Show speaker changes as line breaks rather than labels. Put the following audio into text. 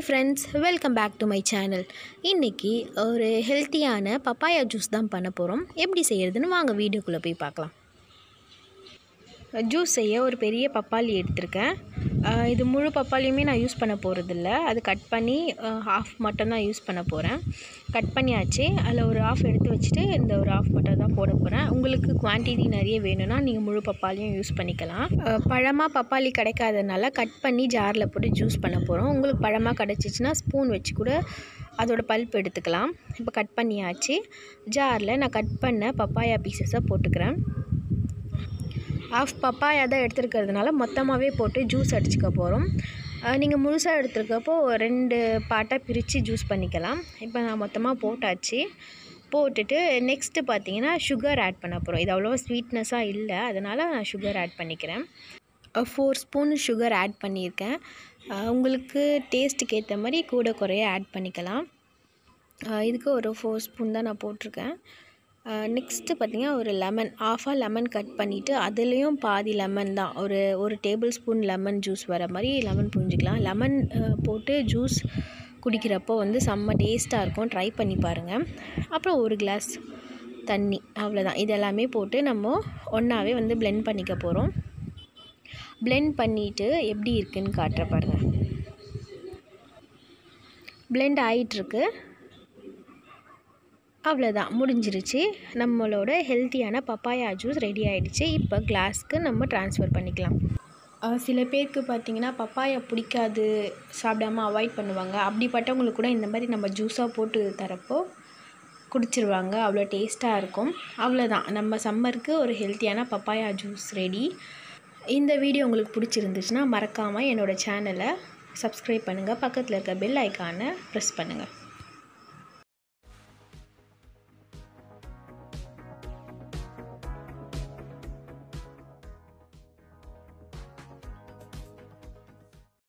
friends welcome back to my channel இன்றைக்கி ஒரு ஹெல்த்தியான பப்பாயா ஜூஸ் தான் பண்ண போகிறோம் எப்படி செய்கிறதுன்னு வாங்க வீடியோக்குள்ளே போய் பார்க்கலாம் ஜூஸ் செய்ய ஒரு பெரிய பப்பாளி எடுத்திருக்கேன் அஹ் இது முழு பப்பாளியுமே நான் யூஸ் பண்ண போகிறதில்ல அது கட் பண்ணி ஹாஃப் மட்டும் தான் யூஸ் பண்ண போகிறேன் கட் பண்ணியாச்சு அதில் ஒரு ஆஃப் எடுத்து வச்சுட்டு இந்த ஒரு ஆஃப் மட்டும் தான் போட போகிறேன் உங்களுக்கு குவான்டிட்டி நிறைய வேணும்னா நீங்கள் முழு பப்பாளியும் யூஸ் பண்ணிக்கலாம் அஹ் பழமாக பப்பாளி கிடைக்காதனால கட் பண்ணி ஜாரில் போட்டு ஜூஸ் பண்ண போகிறோம் உங்களுக்கு பழமாக கிடச்சிச்சின்னா ஸ்பூன் வச்சு கூட அதோட பல்ப் எடுத்துக்கலாம் இப்போ கட் பண்ணியாச்சு ஜாரில் நான் கட் பண்ண பப்பாயா பீசஸை போட்டுக்கிறேன் ஆஃப் பப்பாயா தான் எடுத்துருக்கிறதுனால மொத்தமாகவே போட்டு ஜூஸ் அடிச்சுக்க போகிறோம் நீங்கள் முழுசாக எடுத்துருக்கப்போ ரெண்டு பாட்டாக பிரித்து ஜூஸ் பண்ணிக்கலாம் இப்போ நான் மொத்தமாக போட்டாச்சு போட்டுட்டு நெக்ஸ்ட்டு பார்த்தீங்கன்னா சுகர் ஆட் பண்ண போகிறோம் இது அவ்வளோவா ஸ்வீட்னஸாக இல்லை அதனால் நான் சுகர் ஆட் பண்ணிக்கிறேன் ஃபோர் ஸ்பூன் சுகர் ஆட் பண்ணியிருக்கேன் அஹ் உங்களுக்கு டேஸ்ட்டுக்கு ஏற்ற மாதிரி கூட குறைய ஆட் பண்ணிக்கலாம் அஹ் இதுக்கு ஒரு ஃபோர் ஸ்பூன் தான் நான் போட்டிருக்கேன் நெக்ஸ்ட்டு பார்த்திங்கன்னா ஒரு லெமன் ஆஃபாக லெமன் கட் பண்ணிவிட்டு அதுலேயும் பாதி லெமன் தான் ஒரு ஒரு டேபிள் ஸ்பூன் லெமன் ஜூஸ் வர மாதிரி லெமன் புரிஞ்சிக்கலாம் லெமன் போட்டு ஜூஸ் குடிக்கிறப்போ வந்து செம்ம டேஸ்ட்டாக இருக்கும் ட்ரை பண்ணி பாருங்கள் அப்புறம் ஒரு கிளாஸ் தண்ணி அவ்வளோதான் இதெல்லாமே போட்டு நம்ம ஒன்றாவே வந்து பிளெண்ட் பண்ணிக்க போகிறோம் பிளெண்ட் பண்ணிவிட்டு எப்படி இருக்குன்னு காட்டுற பாருங்கள் பிளெண்ட் ஆகிட்டுருக்கு அவ்வளோதான் முடிஞ்சிருச்சு நம்மளோட ஹெல்த்தியான பப்பாயா ஜூஸ் ரெடி ஆகிடுச்சு இப்போ கிளாஸ்க்கு நம்ம ட்ரான்ஸ்ஃபர் பண்ணிக்கலாம் அஹ் சில பேருக்கு பார்த்திங்கன்னா பப்பாயா பிடிக்காது சாப்பிடாம அவாய்ட் பண்ணுவாங்க அப்படிப்பட்டவங்களுக்கு கூட இந்த மாதிரி நம்ம ஜூஸாக போட்டு தரப்போ குடிச்சிருவாங்க அவ்வளோ டேஸ்ட்டாக இருக்கும் அவ்வளோதான் நம்ம சம்மருக்கு ஒரு ஹெல்த்தியான பப்பாயா ஜூஸ் ரெடி இந்த வீடியோ உங்களுக்கு பிடிச்சிருந்துச்சுன்னா மறக்காமல் என்னோடய சேனலை சப்ஸ்கிரைப் பண்ணுங்கள் பக்கத்தில் இருக்க பெல் ஐக்கானை ப்ரெஸ் பண்ணுங்கள்